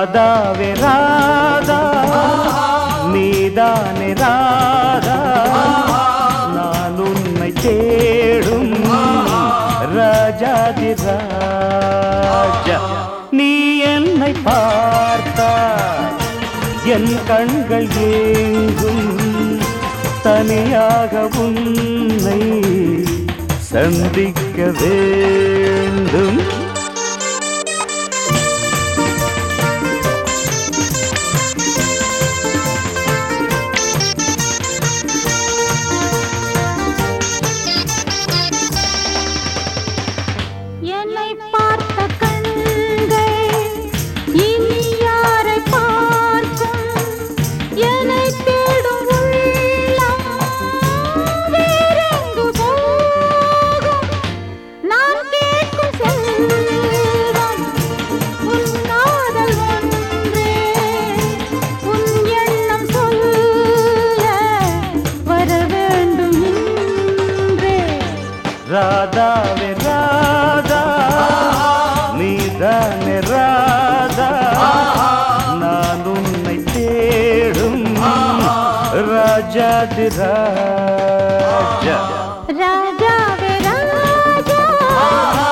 ராதாவே ராதா நீதானே ராதா நான் உன்னை தேடும் ராஜாதி ராஜா நீ என்னை பார்த்தாய் என் கண்கள் ஏங்கும் தனியாக உன்னை சந்திக்க வேண்டும் என்னை பார்த்த கண்கள் இனி யாரை பார்க்கும் என்னை தேடும் உள்ளம் வேறெங்கு போகும் நான் கேட்கும் செல்வம் உன் காதல் ஒன்றே உன் எண்ணம் சொல்ல வர வேண்டும் இன்றே ராதாவே ராதா நீதானே ராதா நான் உன்னை தேடும் ராஜாதி ராஜா ராஜாவே ராஜா